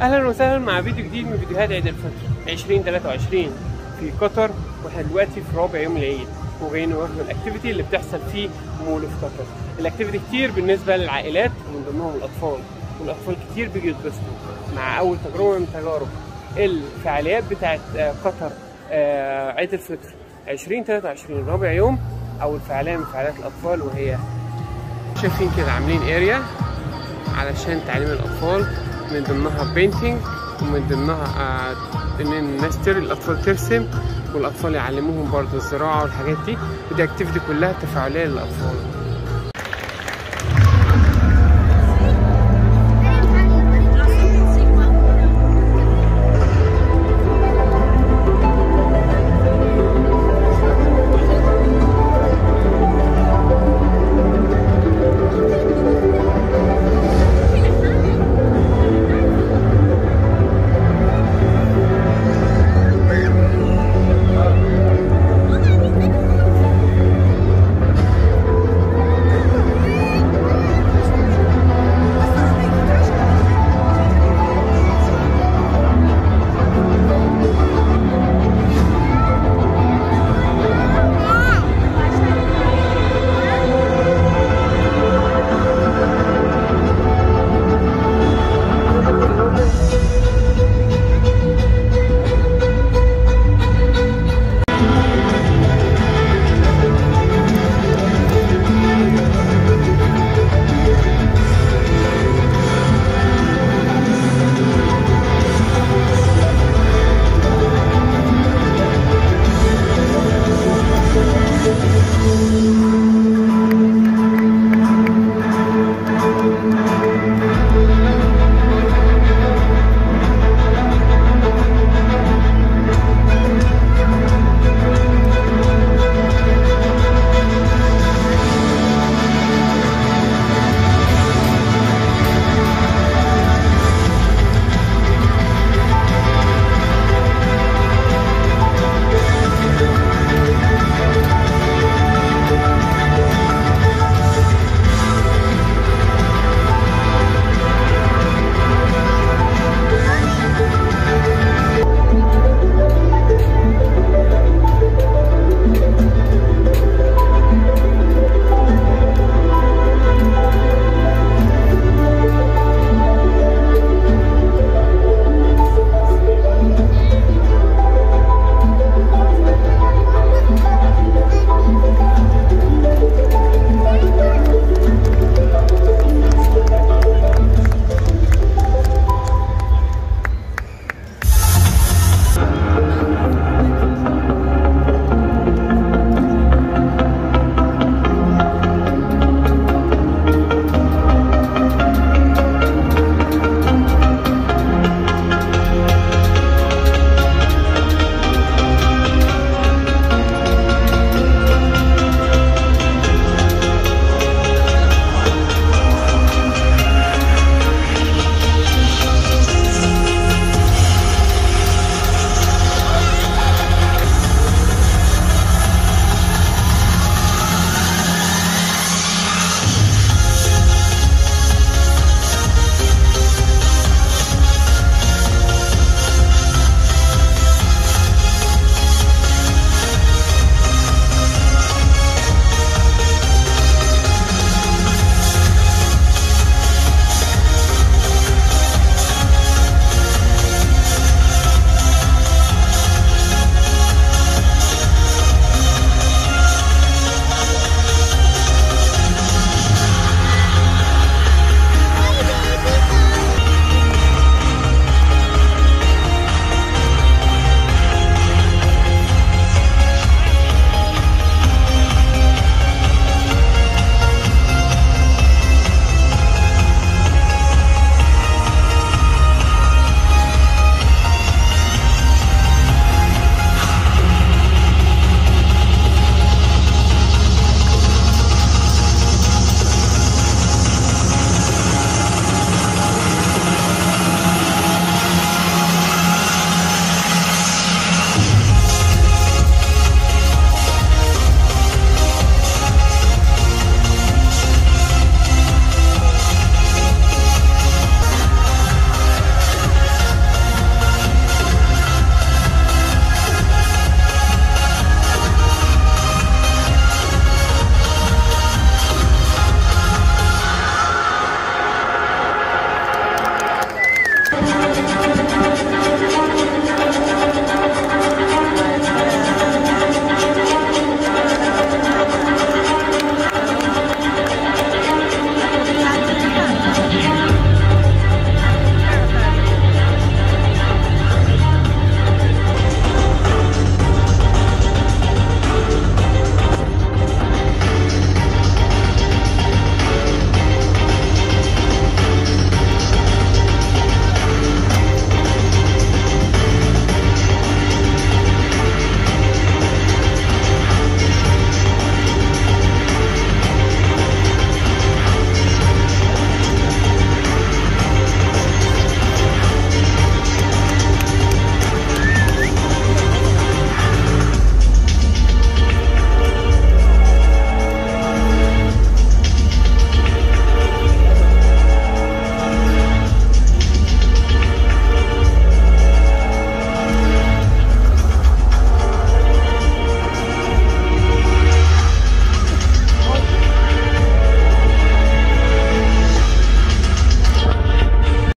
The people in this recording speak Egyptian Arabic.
اهلا وسهلا مع فيديو جديد من فيديوهات عيد الفطر 2023 في قطر واحنا دلوقتي في رابع يوم العيد وجايين نوريكم الاكتيفيتي اللي بتحصل في مول في قطر الاكتيفيتي كتير بالنسبه للعائلات ومن ضمنهم الاطفال والاطفال كتير بيجوا يتبسطوا مع اول تجربه من تجارب الفعاليات بتاعت آه، قطر آه، عيد الفطر 2023 رابع يوم اول فعاليه من فعاليات الاطفال وهي شايفين كده عاملين اريا علشان تعليم الاطفال من ضمنها بينتينج ومن ضمنها آه، ان الناس تر الاطفال ترسم والاطفال يعلموهم برضه الزراعه والحاجات دي ودي اكتيفيتي كلها تفاعليه للاطفال